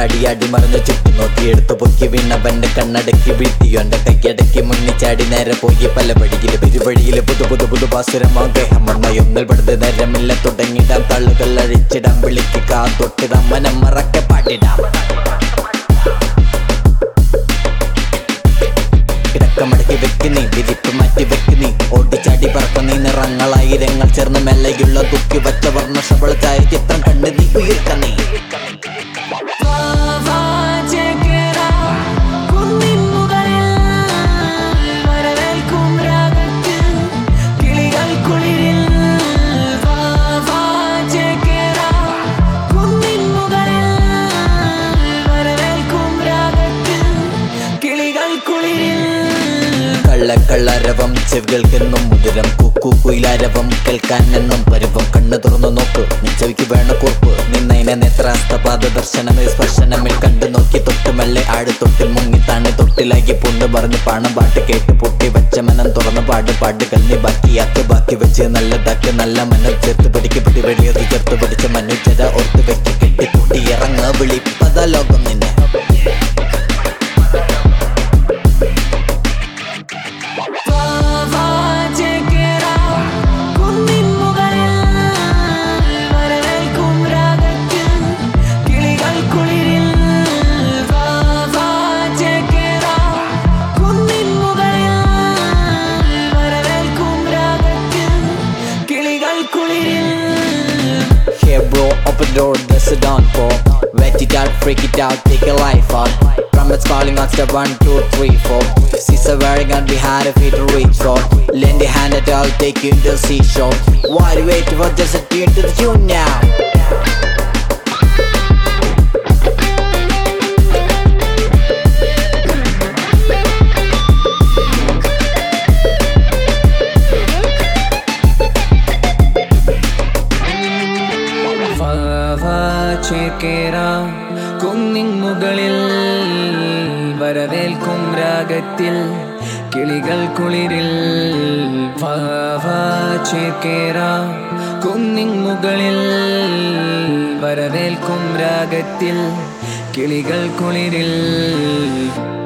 ചാടി അടി മറിഞ്ഞു ചുറ്റും നോക്കി എടുത്തു പൊക്കി വീണവന്റെ കണ്ണടക്കി വീഴ്ത്തിയോ എന്റെ കൈക്കടക്കി മുന്നിൽ ചാടി നേരെ പോയി പല വഴിയില് പെരുവഴിയില് പുതു പുതു പുതു പാസുരമോ ഗ്രഹം വണ്ണയൊന്നിൽ പെടുത്ത് നേരമില്ല തുടങ്ങിടാം തള്ളുകൾ അഴിച്ചിടാം വിളിക്ക് കാ തൊട്ടിടാം മനം മറക്കെ പാട്ടിടാം കിടക്കമടക്കി വെക്ക് നീ വിരിപ്പ് മാറ്റി വെക്ക് നീ ഓടിച്ചാടി പറക്കുന്ന നീ നിറങ്ങളായിരങ്ങൾ ചേർന്ന് മെല്ലയുള്ള തുക്കി വച്ച വർണ്ണ ശബള ചായ ചിത്രം കണ്ട് നീ ഉയർക്ക നീ കുന്നിൻ മുകളിൽ വരവേൽക്കും രാഗത്തിൽ കിളികൾ കുളിരിൽ വാ വാ ചേക്കേറ കുന്നിൻ മുകളിൽ വരവേൽക്കും രാഗത്തിൽ കിളികൾ കുളിരിൽ കള്ളക്കള്ളരവം ചെവികൾക്കെന്നും മുതിരം കുക്കു കുയിലാരവം കേൾക്കാൻ എന്നും പരുവം കണ്ണു തുറന്നു നോക്ക് നീ ചെവിക്ക് വേണ കുറുപ്പ് നിന്നതിനെ നേത്രാസ്തപാത ദർശനമേ സ്പർശനമിൽ കണ്ടു നോക്കി തൊട്ട് മെല്ലെ ആട് തൊട്ടിൽ മുങ്ങി താണി തൊട്ടിലാക്കി പുണ്ണ് പറഞ്ഞ് പാണം പാട്ട് കേട്ട് പൊട്ടി വെച്ച മനം തുറന്ന് പാട് പാട്ടുകൾ നീ ബാക്കിയാക്ക് ബാക്കി വെച്ച് നല്ലതാക്ക് നല്ല മനം ചേർത്ത് പിടിക്ക് പിടി വെളിയത് ചേർത്ത് പിടിച്ച മനുഷ്യര ഓർത്ത് വെച്ച് കെട്ടി കൂട്ടി ഇറങ്ങ വിളിപ്പത ലോകം നിന്നെ വാ വാ ചേക്കേറ കുന്നിൻ മുകളിൽ വരവേൽക്കും രാഗത്തിൽ കിളികൾ കുളിരിൽ വാ വാ ചേക്കേറ കുന്നിൻ മുകളിൽ വരവേൽക്കും രാഗത്തിൽ കിളികൾ കുളിരിൽ Hey bro, open door, there's a dawn for Wet it out, freak it out, take a life out Trumpets calling on step one, two, three, four Caesar wearing on behind if it reach for Lend a hand at all, take you into the seashore Why do you wait for just a tune to the tune now? വാ വാ ചേക്കേറ കുന്നിൻ മുകളിൽ വരവേൽക്കും രാഗത്തിൽ കിളികൾ കുളിരിൽ വാ വാ ചേക്കേറ കുന്നിൻ മുകളിൽ വരവേൽക്കും രാഗത്തിൽ കിളികൾ കുളിരിൽ